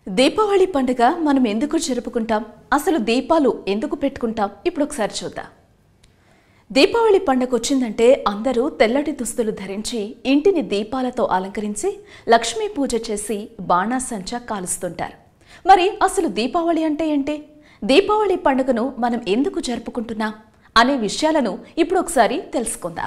దీపావళి పండుగ మనం ఎందుకు జరుపుకుంటాం అసలు దీపాలు ఎందుకు పెట్టుకుంటాం ఇప్పుడు ఒకసారి చూద్దాం దీపావళి పండుగ వచ్చిందంటే అందరూ తెల్లటి దుస్తులు ధరించి ఇంటిని దీపాలతో అలంకరించి లక్ష్మీ పూజ చేసి బాణాసంచా కాలుస్తుంటారు మరి అసలు దీపావళి అంటే ఏంటి దీపావళి పండుగను మనం ఎందుకు జరుపుకుంటున్నాం అనే విషయాలను ఇప్పుడు ఒకసారి తెలుసుకుందాం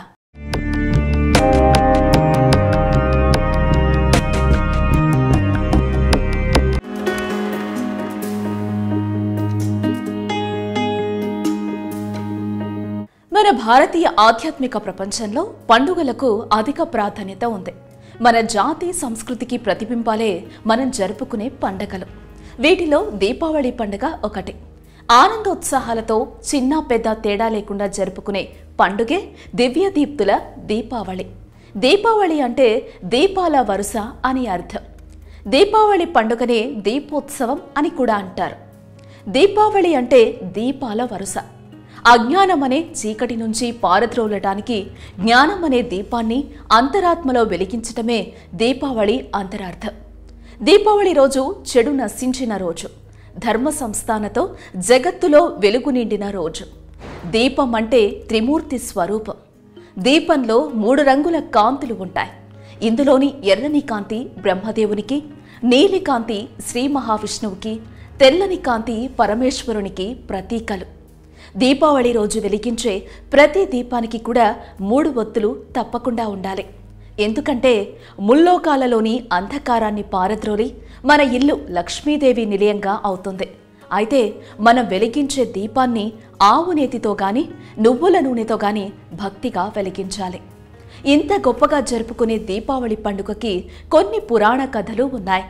మన భారతీయ ఆధ్యాత్మిక ప్రపంచంలో పండుగలకు అధిక ప్రాధాన్యత ఉంది మన జాతి సంస్కృతికి ప్రతిబింబాలే మనం జరుపుకునే పండగలు వీటిలో దీపావళి పండుగ ఒకటి ఆనందోత్సాహాలతో చిన్న పెద్ద తేడా లేకుండా జరుపుకునే పండుగే దివ్యదీప్తుల దీపావళి దీపావళి అంటే దీపాల వరుస అని అర్థం దీపావళి పండుగనే దీపోత్సవం అని కూడా అంటారు దీపావళి అంటే దీపాల వరుస అజ్ఞానం అనే చీకటి నుంచి పారద్రోలటానికి జ్ఞానం అనే దీపాన్ని అంతరాత్మలో వెలిగించటమే దీపావళి అంతరార్థం దీపావళి రోజు చెడు నశించిన రోజు ధర్మ సంస్థానతో జగత్తులో వెలుగు నిండిన రోజు దీపం అంటే త్రిమూర్తి స్వరూపం దీపంలో మూడు రంగుల కాంతులు ఉంటాయి ఇందులోని ఎర్రని కాంతి బ్రహ్మదేవునికి నీలి కాంతి శ్రీ మహావిష్ణువుకి తెల్లని కాంతి పరమేశ్వరునికి ప్రతీకలు దీపావళి రోజు వెలిగించే ప్రతి దీపానికి కూడా మూడు ఒత్తులు తప్పకుండా ఉండాలి ఎందుకంటే ముల్లోకాలలోని అంధకారాన్ని పారద్రోలి మన ఇల్లు లక్ష్మీదేవి నిలయంగా అవుతుంది అయితే మనం వెలిగించే దీపాన్ని ఆవు నేతితో గాని నువ్వుల నూనెతో గాని భక్తిగా వెలిగించాలి ఇంత గొప్పగా జరుపుకునే దీపావళి పండుగకి కొన్ని పురాణ కథలు ఉన్నాయి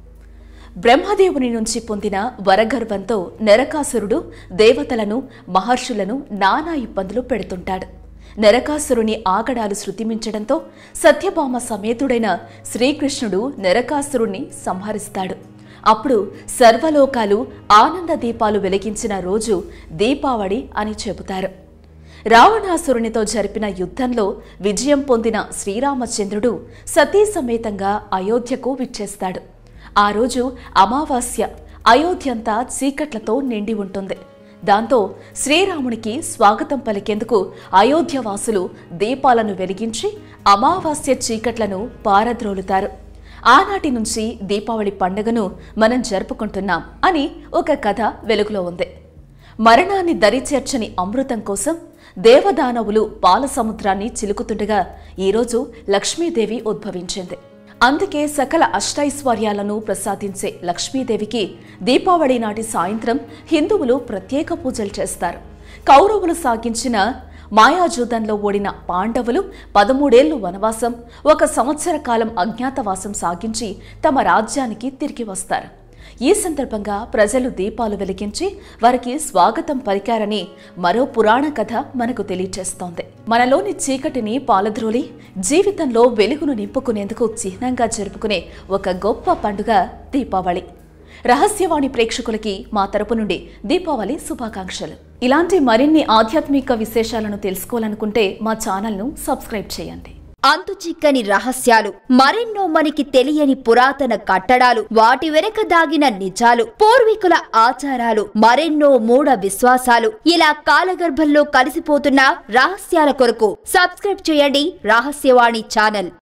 బ్రహ్మదేవుని నుంచి పొందిన వరగర్వంతో నరకాసురుడు దేవతలను మహర్షులను నానా ఇబ్బందులు పెడుతుంటాడు నరకాసురుని ఆగడాలు శృతిమించడంతో సత్యభామ సమేతుడైన శ్రీకృష్ణుడు నరకాసురుణ్ణి సంహరిస్తాడు అప్పుడు సర్వలోకాలు ఆనంద దీపాలు వెలిగించిన రోజు దీపావళి అని చెబుతారు రావణాసురునితో జరిపిన యుద్ధంలో విజయం పొందిన శ్రీరామచంద్రుడు సతీ సమేతంగా అయోధ్యకు విచ్చేస్తాడు ఆ రోజు అమావాస్య అయోధ్యంతా చీకట్లతో నిండి ఉంటుంది దాంతో శ్రీరామునికి స్వాగతం పలికేందుకు అయోధ్యవాసులు దీపాలను వెలిగించి అమావాస్య చీకట్లను పారద్రోలుతారు ఆనాటి నుంచి దీపావళి పండుగను మనం జరుపుకుంటున్నాం అని ఒక కథ వెలుగులో ఉంది మరణాన్ని దరిచేర్చని అమృతం కోసం దేవదానవులు పాల సముద్రాన్ని చిలుకుతుండగా ఈరోజు లక్ష్మీదేవి ఉద్భవించింది అందుకే సకల అష్టైశ్వర్యాలను ప్రసాదించే లక్ష్మీదేవికి దీపావళి నాటి సాయంత్రం హిందువులు ప్రత్యేక పూజలు చేస్తారు కౌరవులు సాగించిన మాయాజూదంలో ఓడిన పాండవులు పదమూడేళ్లు వనవాసం ఒక సంవత్సర కాలం అజ్ఞాతవాసం సాగించి తమ రాజ్యానికి తిరిగి వస్తారు ఈ సందర్భంగా ప్రజలు దీపాలు వెలిగించి వారికి స్వాగతం పలికారని మరో పురాణ కథ మనకు తెలియచేస్తోంది మనలోని చీకటిని పాలద్రోలి జీవితంలో వెలుగును నింపుకునేందుకు చిహ్నంగా జరుపుకునే ఒక గొప్ప పండుగ దీపావళి రహస్యవాణి ప్రేక్షకులకి మా తరపు నుండి దీపావళి శుభాకాంక్షలు ఇలాంటి మరిన్ని ఆధ్యాత్మిక విశేషాలను తెలుసుకోవాలనుకుంటే మా ఛానల్ను సబ్స్క్రైబ్ చేయండి అంతు చిక్కని రహస్యాలు మరెన్నో మనకి తెలియని పురాతన కట్టడాలు వాటి వెనక దాగిన నిజాలు పూర్వీకుల ఆచారాలు మరెన్నో మూఢ విశ్వాసాలు ఇలా కాలగర్భంలో కలిసిపోతున్న రహస్యాల కొరకు సబ్స్క్రైబ్ చేయండి రహస్యవాణి ఛానల్